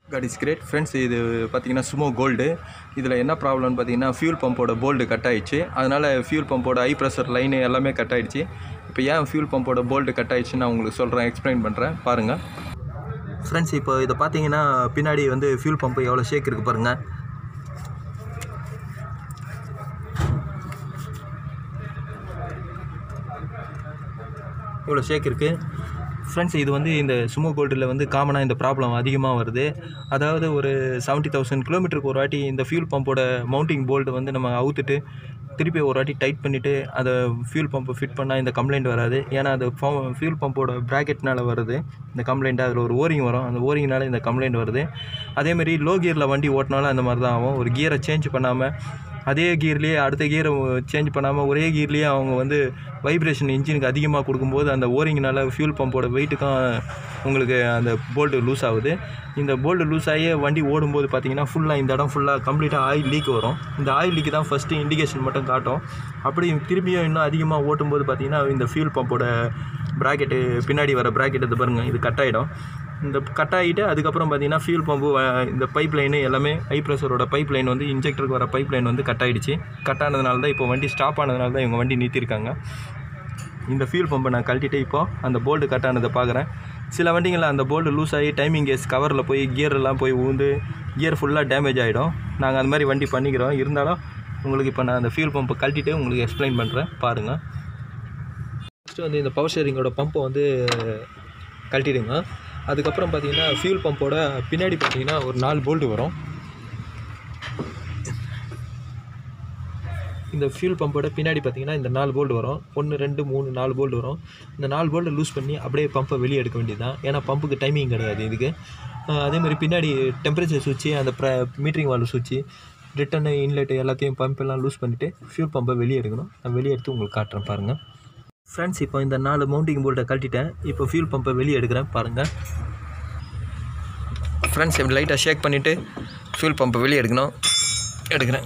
God is great friends இது பார்த்தீங்கன்னா Sumo gold இதில் என்ன ப்ராப்ளம்னு பார்த்தீங்கன்னா ஃபியூல் பம்போட போல்டு கட் ஆயிடுச்சு அதனால் ஃபியூல் பம்போட ஹை ப்ரெஷர் லைன் எல்லாமே கட் ஆயிடுச்சு இப்போ ஏன் ஃபியூல் பம்போட போல்டு கட் ஆயிடுச்சுன்னு நான் உங்களுக்கு சொல்கிறேன் எக்ஸ்பிளைன் பண்ணுறேன் பாருங்கள் ஃப்ரெண்ட்ஸ் இப்போ இதை பார்த்தீங்கன்னா பின்னாடி வந்து ஃபியூல் பம்பு எவ்வளோ ஷேக் இருக்குது பாருங்கள் இவ்வளோ ஷேக் இருக்குது ஃப்ரெண்ட்ஸ் இது வந்து இந்த சுமோ கோல்டில் வந்து காமனாக இந்த ப்ராப்ளம் அதிகமாக வருது அதாவது ஒரு செவன்ட்டி தௌசண்ட் கிலோமீட்டருக்கு ஒரு வாட்டி இந்த ஃபியூல் பம்போட மவுண்டிங் போல்டு வந்து நம்ம அவுத்துட்டு திருப்பி ஒரு வாட்டி டைட் பண்ணிவிட்டு அதை ஃபியூல் பம்பை ஃபிட் பண்ணால் இந்த கம்ப்ளைண்ட் வராது ஏன்னா அது ஃபியூல் பம்போட ப்ராக்கெட்னால வருது இந்த கம்ப்ளைண்ட் அதில் ஒரு ஓரிங் வரும் அந்த ஓரிங்னால இந்த கம்ப்ளைண்ட் வருது அதேமாரி லோ கியரில் வண்டி ஓட்டினாலும் அந்த மாதிரி தான் ஆகும் ஒரு கியரை சேஞ்ச் பண்ணாமல் அதே கியர்லேயே அடுத்த கியரை சேஞ்ச் பண்ணாமல் ஒரே கியர்லேயே அவங்க வந்து வைப்ரேஷன் இன்ஜினுக்கு அதிகமாக கொடுக்கும்போது அந்த ஓரிங்னால ஃபியூல் பம்போட வெயிட்டுக்கும் உங்களுக்கு அந்த போல்டு லூஸ் ஆகுது இந்த போல்டு லூஸ் ஆகி வண்டி ஓடும்போது பார்த்தீங்கன்னா ஃபுல்லாக இந்த இடம் ஃபுல்லாக கம்ப்ளீட்டாக ஆயில் லீக் வரும் இந்த ஆயில் லீக் தான் ஃபஸ்ட்டு இண்டிகேஷன் மட்டும் காட்டும் அப்படி திரும்பியும் இன்னும் அதிகமாக ஓட்டும்போது பார்த்தீங்கன்னா இந்த ஃபியூல் பம்போட ப்ராக்கெட்டு பின்னாடி வர ப்ராக்கெட் இது பாருங்கள் இது கட் ஆகிடும் இந்த கட் ஆகிட்டு அதுக்கப்புறம் பார்த்தீங்கன்னா ஃபியூல் பம்பு இந்த பைப் லைனு எல்லாமே ஹை ப்ரெஷரோட பைப் லைன் வந்து இன்ஜெக்டருக்கு வர பைப் லைன் வந்து கட் ஆகிடுச்சு கட் ஆனதுனால தான் இப்போ வண்டி ஸ்டாப் ஆனதுனால தான் இவங்க வண்டி நிறுத்தியிருக்காங்க இந்த ஃபியூல் பம்பை நான் கழட்டிட்டு இப்போ அந்த போல்டு கட் ஆனதை பார்க்குறேன் சில வண்டிங்களில் அந்த போல்டு லூஸ் ஆகி டைமிங் கேஸ் கவரில் போய் கியர் எல்லாம் போய் ஊந்து கியர் ஃபுல்லாக டேமேஜ் ஆகிடும் நாங்கள் அந்த மாதிரி வண்டி பண்ணிக்கிறோம் இருந்தாலும் உங்களுக்கு இப்போ நான் அந்த ஃபியூல் பம்பை கழட்டிட்டு உங்களுக்கு எக்ஸ்பிளைன் பண்ணுறேன் பாருங்கள் ஃபஸ்ட்டு வந்து இந்த பவர் ஷேரிங்கோட பம்பை வந்து கழட்டிடுங்க அதுக்கப்புறம் பார்த்தீங்கன்னா ஃபியூல் பம்போட பின்னாடி பார்த்தீங்கன்னா ஒரு நாலு போல்டு வரும் இந்த ஃபியூல் பம்போட பின்னாடி பார்த்தீங்கன்னா இந்த நாலு போல்டு வரும் ஒன்று ரெண்டு மூணு நாலு போல்டு வரும் இந்த நாலு போல்டு லூஸ் பண்ணி அப்படியே பம்பை வெளியே எடுக்க வேண்டியது தான் ஏன்னா பம்புக்கு டைமிங் கிடையாது இதுக்கு அஹ் அதே மாதிரி பின்னாடி டெம்பரேச்சர் சுவிட்சு அந்த ப்ர மீட்டரிங் வால்வ் சுவிட்சு ரிட்டர்னு இன்லெட் எல்லாத்தையும் பம்ப் எல்லாம் லூஸ் பண்ணிவிட்டு ஃபியூல் பம்பை வெளியே எடுக்கணும் நான் வெளியே எடுத்து உங்களுக்கு காட்டுறேன் பாருங்கள் ஃப்ரெண்ட்ஸ் இப்போ இந்த நாலு மவுண்டிங் போல்ட்டை கழட்டிட்டேன் இப்போ ஃபியூல் பம்பை வெளியே எடுக்கிறேன் பாருங்கள் ஃப்ரெண்ட்ஸ் இப்படி லைட்டாக ஷேக் பண்ணிவிட்டு ஃபியூல் பம்பை வெளியே எடுக்கணும் எடுக்கிறேன்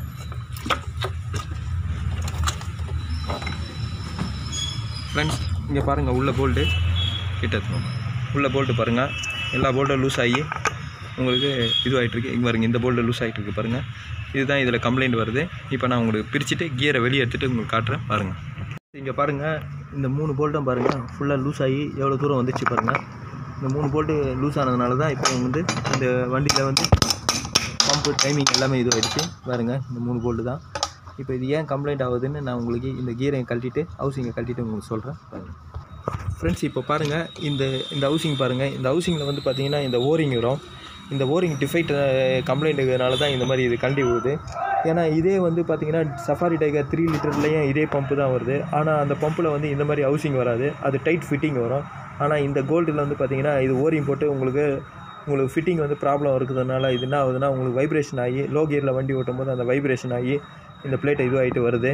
ஃப்ரெண்ட்ஸ் இங்கே பாருங்கள் உள்ள போல்ட்டு கிட்ட எடுத்துக்கோங்க உள்ள போல்ட்டு பாருங்கள் எல்லா போல்ட்டும் லூஸ் ஆகி உங்களுக்கு இது ஆகிட்டுருக்கு இங்கே பாருங்கள் இந்த போல்ட்டு லூஸ் ஆகிட்டு இருக்கு பாருங்கள் இதுதான் இதில் கம்ப்ளைண்ட் வருது இப்போ நான் உங்களுக்கு பிரிச்சுட்டு கியரை வெளியே எடுத்துகிட்டு உங்களுக்கு காட்டுறேன் பாருங்கள் இங்கே பாருங்கள் இந்த மூணு போல்ட்டும் பாருங்கள் ஃபுல்லாக லூஸ் ஆகி எவ்வளோ தூரம் வந்துச்சு பாருங்கள் இந்த மூணு போல்ட்டு லூஸ் ஆனதுனால தான் இப்போ வந்து இந்த வண்டியில் வந்து பம்பு டைமிங் எல்லாமே இது ஆகிடுச்சு பாருங்கள் இந்த மூணு போல்ட்டு தான் இப்போ இது ஏன் கம்ப்ளைண்ட் ஆகுதுன்னு நான் உங்களுக்கு இந்த கீரை கழட்டிட்டு ஹவுசிங்கை கழட்டிட்டு உங்களுக்கு சொல்கிறேன் பாருங்கள் ஃப்ரெண்ட்ஸ் இப்போ பாருங்கள் இந்த இந்த ஹவுசிங் பாருங்கள் இந்த ஹவுசிங்கில் வந்து பார்த்தீங்கன்னா இந்த ஓரிங் வரும் இந்த ஓரிங் டிஃபைட் கம்ப்ளைண்ட்டுனால தான் இந்த மாதிரி இது கண்டி விழுது ஏன்னா இதே வந்து பார்த்தீங்கன்னா சஃபாரி டைகர் த்ரீ லிட்டர்லேயும் இதே பம்பு தான் வருது ஆனால் அந்த பம்பில் வந்து இந்த மாதிரி ஹவுசிங் வராது அது டைட் ஃபிட்டிங் வரும் ஆனால் இந்த கோல்டில் வந்து பார்த்தீங்கன்னா இது ஓரிங் போட்டு உங்களுக்கு உங்களுக்கு ஃபிட்டிங் வந்து ப்ராப்ளம் இருக்கிறதுனால இது என்ன ஆகுதுன்னா உங்களுக்கு வைப்ரேஷன் ஆகி லோ கியரில் வண்டி ஓட்டும் போது அந்த வைப்ரேஷன் ஆகி இந்த பிளேட்டை இதுவாகிட்டு வருது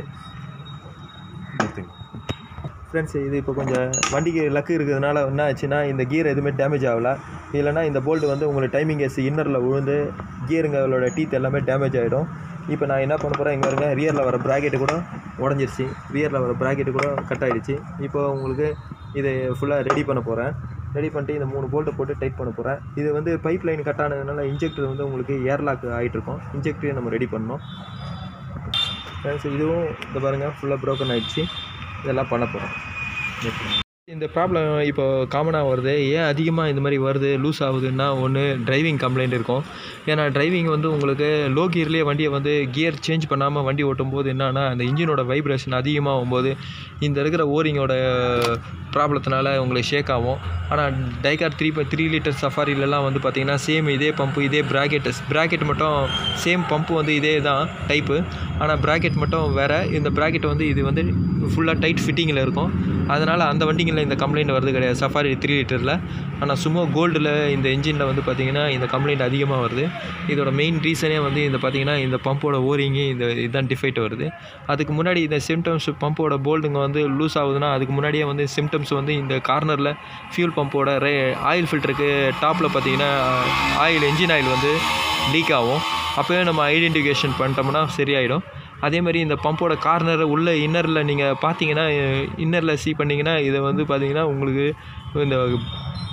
ஃப்ரெண்ட்ஸ் இது இப்போ கொஞ்சம் வண்டிக்கு லக்கு இருக்கிறதுனால என்ன ஆச்சுன்னா இந்த கியர் எதுவுமே டேமேஜ் ஆகலை இல்லைனா இந்த போல்டு வந்து உங்களுக்கு டைமிங் கேஸ் இன்னரில் விழுந்து கியருங்களோட டீத் எல்லாமே டேமேஜ் ஆகிடும் இப்போ நான் என்ன பண்ண போகிறேன் இங்கே வருங்க ரியரில் வர ப்ராக்கெட்டு கூட உடஞ்சிருச்சு ரியரில் வர ப்ராக்கெட்டு கூட கட் ஆகிடுச்சு இப்போ உங்களுக்கு இதை ஃபுல்லாக ரெடி பண்ண போகிறேன் ரெடி பண்ணிட்டு இந்த மூணு போல்ட்டை போட்டு டைட் பண்ண போகிறேன் இது வந்து பைப் லைன் கட் ஆனதுனால இன்ஜெக்டர் வந்து உங்களுக்கு ஏர்லாக் ஆகிட்டு இருக்கும் இன்ஜெக்டரையும் நம்ம ரெடி பண்ணணும் ஃப்ரெண்ட்ஸ் இதுவும் இந்த பாருங்கள் ஃபுல்லாக ப்ரோக்கன் ஆகிடுச்சு இதெல்லாம் பண்ண போகிறோம் இந்த ப்ராப்ளம் இப்போ காமனாக வருது ஏன் அதிகமாக இந்த மாதிரி வருது லூஸ் ஆகுதுன்னா ஒன்று டிரைவிங் கம்ப்ளைண்ட் இருக்கும் ஏன்னா டிரைவிங் வந்து உங்களுக்கு லோ கியர்லேயே வண்டியை வந்து கியர் சேஞ்ச் பண்ணாமல் வண்டி ஓட்டும் போது என்னன்னா அந்த இன்ஜினோட வைப்ரேஷன் அதிகமாகும் போது இந்த இருக்கிற ஓரிங்கோட ப்ராப்ளத்தினால உங்களுக்கு ஷேக் ஆகும் ஆனால் டைகார் த்ரீ த்ரீ லிட்டர் சஃபாரிலலாம் வந்து பார்த்திங்கன்னா சேம் இதே பம்பு இதே ப்ராக்கெட் ப்ராக்கெட் மட்டும் சேம் பம்பு வந்து இதே தான் டைப்பு ஆனால் ப்ராக்கெட் மட்டும் வேறு இந்த ப்ராக்கெட் வந்து இது வந்து ஃபுல்லாக டைட் ஃபிட்டிங்கில் இருக்கும் அதனால் அந்த வண்டிங்களில் இந்த கம்ப்ளைண்ட் வருது கிடையாது சஃபாரி த்ரீ லிட்டரில் ஆனால் சும்மா கோல்டில் இந்த இன்ஜினில் வந்து பார்த்திங்கன்னா இந்த கம்ப்ளைண்ட் அதிகமாக வருது இதோட மெயின் ரீசனே வந்து இந்த பார்த்திங்கன்னா இந்த பம்போட ஓரிங்கு இந்த இதுதான் டிஃபைட் வருது அதுக்கு முன்னாடி இந்த சிம்டம்ஸ் பம்போட போல்டுங்க வந்து லூஸ் ஆகுதுன்னா அதுக்கு முன்னாடியே வந்து சிம்டம்ஸ் வந்து இந்த கார்னரில் ஃபியூல் பம்போட ரே ஆயில் ஃபில்டருக்கு டாப்பில் பார்த்தீங்கன்னா ஆயில் என்ஜின் ஆயில் வந்து லீக் ஆகும் அப்போயே நம்ம ஐடென்டிஃபிகேஷன் பண்ணிட்டோம்னா சரியாயிடும் அதே மாதிரி இந்த பம்போட கார்னர் உள்ள இன்னரில் நீங்கள் பார்த்தீங்கன்னா இன்னரில் சீ பண்ணிங்கன்னா இதை வந்து பார்த்தீங்கன்னா உங்களுக்கு இந்த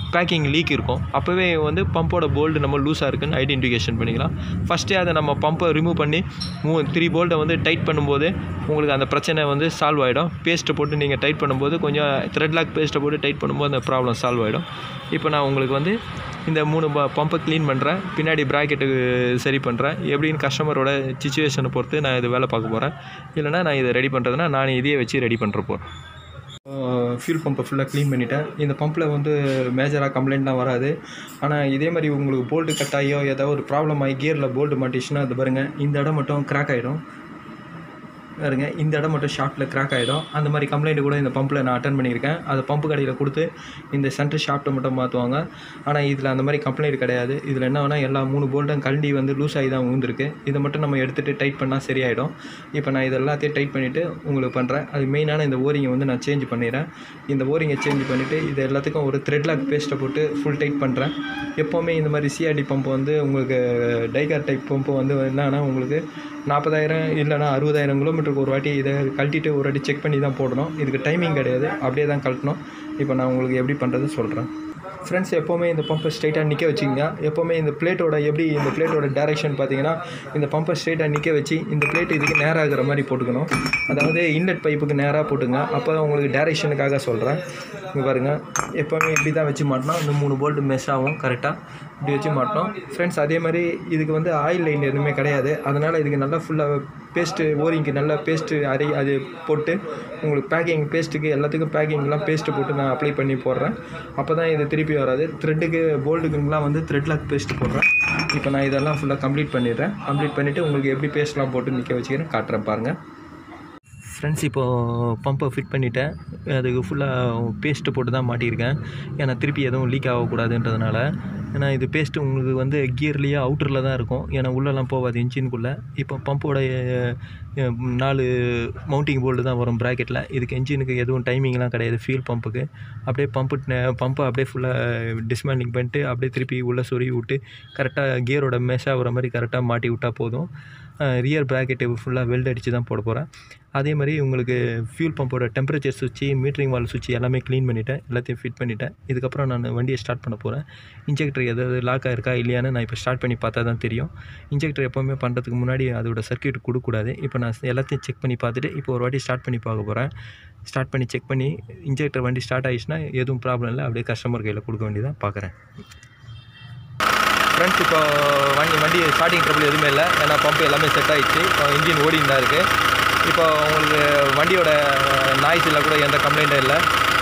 பேக்கிங் லீக் இருக்கும் அப்போவே வந்து பம்போட போல்டு நம்ம லூஸாக இருக்குன்னு ஐடென்டிஃபிகேஷன் பண்ணிக்கலாம் ஃபஸ்ட்டே அதை நம்ம பம்பை ரிமூவ் பண்ணி மூ த்ரீ போல்ட்டை வந்து டைட் பண்ணும்போது உங்களுக்கு அந்த பிரச்சனை வந்து சால்வ் ஆகிடும் பேஸ்ட்டை போட்டு நீங்கள் டைட் பண்ணும்போது கொஞ்சம் த்ரெட் லாக் பேஸ்ட்டை போட்டு டைட் பண்ணும்போது அந்த ப்ராப்ளம் சால்வ் ஆகிடும் இப்போ நான் உங்களுக்கு வந்து இந்த மூணு ப பம்பை க்ளீன் பண்ணுறேன் பின்னாடி ப்ராக்கெட்டுக்கு சரி பண்ணுறேன் எப்படின்னு கஸ்டமரோட சுச்சுவேஷனை பொறுத்து நான் இது வேலை பார்க்க போகிறேன் இல்லைனா நான் இதை ரெடி பண்ணுறதுனா நான் இதையே வச்சு ரெடி பண்ணுறப்போ ஃபியூல் பம்பை ஃபுல்லாக க்ளீன் பண்ணிட்டேன் இந்த பம்பில் வந்து மேஜராக கம்ப்ளைண்ட்லாம் வராது ஆனால் இதே மாதிரி உங்களுக்கு போல்ட்டு கட் ஆகியோ ஏதாவது ஒரு ப்ராப்ளம் ஆகி கியரில் போல்ட்டு மாட்டிச்சுன்னா அது பாருங்கள் இந்த இடம் மட்டும் கிராக் ஆகிடும் பாருங்க இந்த இடம் மட்டும் ஷாஃப்ட்டில் கிராக் ஆகிடும் அந்த மாதிரி கம்ப்ளைண்ட் கூட இந்த பம்பில் நான் அட்டன் பண்ணியிருக்கேன் அதை பம்பு கடையில் கொடுத்து இந்த சென்டர் ஷாஃப்ட்டை மட்டும் மாற்றுவாங்க ஆனால் இதில் அந்த மாதிரி கம்ப்ளைண்ட் கிடையாது இதில் என்ன வேணால் எல்லா மூணு போல்ட்டும் கழண்டி வந்து லூஸ் ஆகி தான் விழுந்திருக்கு இதை மட்டும் நம்ம எடுத்துகிட்டு டைட் பண்ணால் சரியாயிடும் இப்போ நான் இது எல்லாத்தையும் டைட் பண்ணிவிட்டு உங்களுக்கு பண்ணுறேன் அது மெயினான இந்த ஓரிங்கை வந்து நான் சேஞ்ச் பண்ணிடுறேன் இந்த ஓரிங்கை சேஞ்ச் பண்ணிவிட்டு இது எல்லாத்துக்கும் ஒரு த்ரெட் லாக் பேஸ்ட்டை போட்டு ஃபுல் டைட் பண்ணுறேன் எப்போவுமே இந்த மாதிரி சிஆர்டி பம்பு வந்து உங்களுக்கு டைகார் டைப் பம்பு வந்து என்னன்னா உங்களுக்கு நாற்பதாயிரம் இல்லைனா அறுபதாயிரம் கிலோமீட்டருக்கு ஒரு வாட்டி இதை கழட்டிட்டு ஒரு வாட்டி செக் பண்ணி தான் போடணும் இதுக்கு டைமிங் கிடையாது அப்படியே தான் கழட்டணும் இப்போ நான் உங்களுக்கு எப்படி பண்ணுறது சொல்கிறேன் ஃப்ரெண்ட்ஸ் எப்போவுமே இந்த பம்பை ஸ்ட்ரைட்டாக நிற்க வச்சிங்க எப்போவுமே இந்த பிளேட்டோட எப்படி இந்த பிளேட்டோட டேரெக்ஷன் பார்த்தீங்கன்னா இந்த பம்பை ஸ்ட்ரைட்டாக நிற்க வச்சு இந்த பிளேட் இதுக்கு நேராக இருக்கிற மாதிரி போட்டுக்கணும் அதாவது இன்லெட் பைப்புக்கு நேராக போட்டுங்க அப்போ தான் உங்களுக்கு டேரெக்ஷனுக்காக சொல்கிறேன் இங்கே பாருங்கள் எப்போவுமே இப்படி தான் வச்சு மாட்டணும் இந்த மூணு போல்ட்டு மெஸ் ஆகும் கரெக்டாக இப்படி வச்சு மாட்டோம் ஃப்ரெண்ட்ஸ் அதே மாதிரி இதுக்கு வந்து ஆயில் லைன் எதுவுமே கிடையாது அதனால் இதுக்கு நல்லா ஃபுல்லாக பேஸ்ட்டு ஓரிங்க்கு நல்லா பேஸ்ட்டு அரை அது போட்டு உங்களுக்கு பேக்கிங் பேஸ்ட்டுக்கு எல்லாத்துக்கும் பேக்கிங்லாம் பேஸ்ட்டு போட்டு நான் அப்ளை பண்ணி போடுறேன் அப்போ தான் இது திருப்பி வராது த்ரெட்டுக்கு போல்டுக்குங்கெலாம் வந்து த்ரெட் லாக் பேஸ்ட் போடுறேன் இப்போ நான் இதெல்லாம் ஃபுல்லாக கம்ப்ளீட் பண்ணிடுறேன் கம்ப்ளீட் பண்ணிவிட்டு உங்களுக்கு எப்படி பேஸ்ட்லாம் போட்டு நிற்க வச்சுக்கிறேன் காட்டுறேன் பாருங்கள் ஃப்ரெண்ட்ஸ் இப்போது பம்பை ஃபிட் பண்ணிவிட்டேன் அதுக்கு ஃபுல்லாக பேஸ்ட்டு போட்டு தான் மாட்டியிருக்கேன் ஏன்னா திருப்பி எதுவும் லீக் ஆகக்கூடாதுன்றதுனால ஏன்னா இது பேஸ்ட்டு உங்களுக்கு வந்து கியர்லேயே அவுட்டரில் தான் இருக்கும் ஏன்னா உள்ளெல்லாம் போகாது இன்ஜினுக்குள்ளே இப்போ பம்போட நாலு மவுண்டிங் போல்டு தான் வரும் ப்ராக்கெட்டில் இதுக்கு இன்ஜினுக்கு எதுவும் டைமிங்லாம் கிடையாது ஃபியூல் பம்புக்கு அப்படியே பம்பு பம்பை அப்படியே ஃபுல்லாக டிஸ்மேண்டிங் பண்ணிட்டு அப்படியே திருப்பி உள்ளே சொருகி விட்டு கரெக்டாக கியரோட மெஷ் ஆகிற மாதிரி கரெக்டாக மாட்டி விட்டால் போதும் ரியர் ப்ராக்கெட்டு ஃபுல்லாக வெல்ட் அடித்து தான் போட போகிறேன் அதே மாதிரி உங்களுக்கு ஃபியூல் பம்போட டெம்பரேச்சர் சுவிட்சு மீட்டரிங் வால் சுவிட்ச் எல்லாமே க்ளீன் பண்ணிவிட்டேன் எல்லாத்தையும் ஃபிட் பண்ணிவிட்டேன் இதுக்கப்புறம் நான் வண்டியை ஸ்டார்ட் பண்ண போகிறேன் இன்ஜெக்டர் எதாவது லாக் ஆயிருக்கா இல்லையான்னு நான் இப்போ ஸ்டார்ட் பண்ணி பார்த்தா தான் தெரியும் இன்ஜெக்டர் எப்போவுமே பண்ணுறதுக்கு முன்னாடி அதோட சர்க்கியூட் கொடுக்கக்கூடாது இப்போ நான் எல்லாத்தையும் செக் பண்ணி பார்த்துட்டு இப்போ ஒரு வாட்டி ஸ்டார்ட் பண்ணி பார்க்க போகிறேன் ஸ்டார்ட் பண்ணி செக் பண்ணி இன்ஜெக்டர் வண்டி ஸ்டார்ட் ஆகிடுச்சுன்னா எதுவும் ப்ராப்ளம் இல்லை அப்படியே கஸ்டமர் கையில் கொடுக்க வேண்டியதான் பார்க்குறேன் ஃப்ரெண்ட்ஸ் இப்போ வண்டி வண்டி ஸ்டார்டிங் ட்ரபிள் எதுவுமே இல்லை ஏன்னா பம்பு எல்லாமே செட் ஆகிடுச்சு இப்போ இன்ஜின் ஓடின்னு தான் இருக்குது இப்போ உங்களுக்கு வண்டியோட நாய்ஸில் கூட எந்த கம்ப்ளைண்ட்டும் இல்லை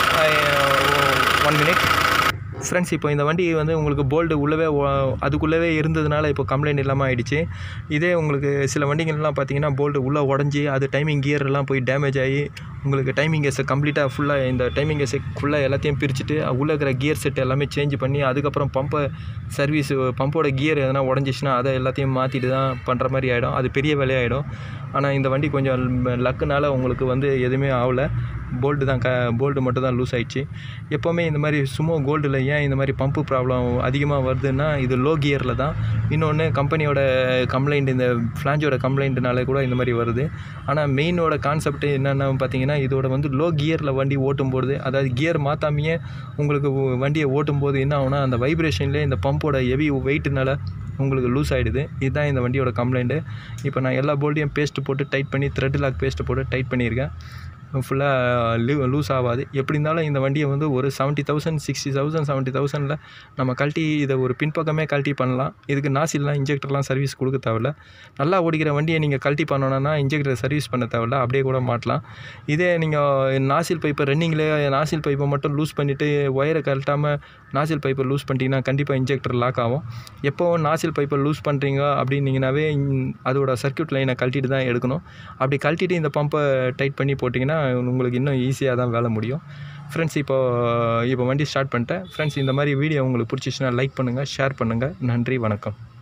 ஒன் மினிட் ஃப்ரெண்ட்ஸ் இப்போ இந்த வண்டி வந்து உங்களுக்கு போல்டு உள்ளவே ஒ- அதுக்குள்ளவே இருந்ததுனால இப்போ கம்ப்ளைண்ட் இல்லாமல் ஆயிடுச்சு இதே உங்களுக்கு சில வண்டிகள்லாம் பார்த்தீங்கன்னா போல்டு உள்ளே உடஞ்சி அது டைமிங் கியர் எல்லாம் போய் டேமேஜ் ஆகி உங்களுக்கு டைமிங் கேஸை கம்ப்ளீட்டாக ஃபுல்லாக இந்த டைமிங் கேஸை ஃபுல்லாக எல்லாத்தையும் பிரிச்சுட்டு உள்ளே இருக்கிற கியர் செட் எல்லாமே சேஞ்ச் பண்ணி அதுக்கப்புறம் பம்பை சர்வீஸ் பம்போட கியர் எதனா உடஞ்சிச்சுன்னா அதை எல்லாத்தையும் மாற்றிட்டு தான் பண்ணுற மாதிரி ஆகிடும் அது பெரிய வேலையாயிடும் ஆனால் இந்த வண்டி கொஞ்சம் லக்குனால உங்களுக்கு வந்து எதுவுமே ஆகலை போல்டு தான் க போல்டு மட்டும் தான் லூஸ் ஆயிடுச்சு எப்போவுமே இந்த மாதிரி சுமோ கோல்டில் ஏன் இந்த மாதிரி பம்பு ப்ராப்ளம் அதிகமாக வருதுன்னா இது லோ கியரில் தான் இன்னொன்று கம்பெனியோட கம்ப்ளைண்ட் இந்த ஃப்ளாஞ்சோட கம்ப்ளைண்ட்னால கூட இந்த மாதிரி வருது ஆனால் மெயினோட கான்செப்ட் என்னென்னு பார்த்தீங்கன்னா இதோட வந்து லோ கியரில் வண்டி ஓட்டும்போது அதாவது கியர் மாற்றாமையே உங்களுக்கு வ- வண்டியை ஓட்டும்போது என்ன ஆகும்னா அந்த வைப்ரேஷன்லேயே இந்த பம்போட ஹெவி வெயிட்னால உங்களுக்கு லூஸ் ஆகிடுது இதுதான் இந்த வண்டியோட கம்ப்ளைண்ட்டு இப்போ நான் எல்லா போல்ட்டையும் பேஸ்ட் போட்டு டைட் பண்ணி த்ரெட் லாக் பேஸ்ட்டு போட்டு டைட் பண்ணியிருக்கேன் ஃபுல்லாக லூ லூஸ் ஆகாது எப்படி இருந்தாலும் இந்த வண்டியை வந்து ஒரு seventy thousand sixty thousand seventy தௌசண்டில் நம்ம கழட்டி இதை ஒரு பின்பக்கமே கழட்டி பண்ணலாம் இதுக்கு நாசில்லாம் இன்ஜெக்டர்லாம் சர்வீஸ் கொடுக்க தேவையில்ல நல்லா ஓடிக்கிற வண்டியை நீங்கள் கழட்டி பண்ணணும்னா இன்ஜெக்டர் சர்வீஸ் பண்ண தேவையில்ல அப்படியே கூட மாட்டலாம் இதே நீங்கள் நாசில் பைப்பை ரன்னிங்லேயே நாசில் பைப்பை மட்டும் லூஸ் பண்ணிவிட்டு ஒயரை கழட்டாமல் நாசில் பைப்பை லூஸ் பண்ணிட்டீங்கன்னா கண்டிப்பாக இன்ஜெக்டர் லாக் ஆகும் எப்போவும் நாசில் பைப்பை லூஸ் பண்ணுறீங்க அப்படின்னீங்கனாவே இந்- அதோட சர்க்யூட் லைனை கழட்டிட்டு தான் எடுக்கணும் அப்படி கழட்டிட்டு இந்த பம்பை டைட் பண்ணி போட்டிங்கன்னா உங்களுக்கு இன்னும் ஈஸியாக தான் வேலை முடியும் ஃப்ரெண்ட்ஸ் இப்போ இப்போ வண்டி ஸ்டார்ட் பண்ணிட்டேன் ஃப்ரெண்ட்ஸ் இந்த மாதிரி வீடியோ உங்களுக்கு பிடிச்சிச்சுன்னா லைக் பண்ணுங்கள் ஷேர் பண்ணுங்கள் நன்றி வணக்கம்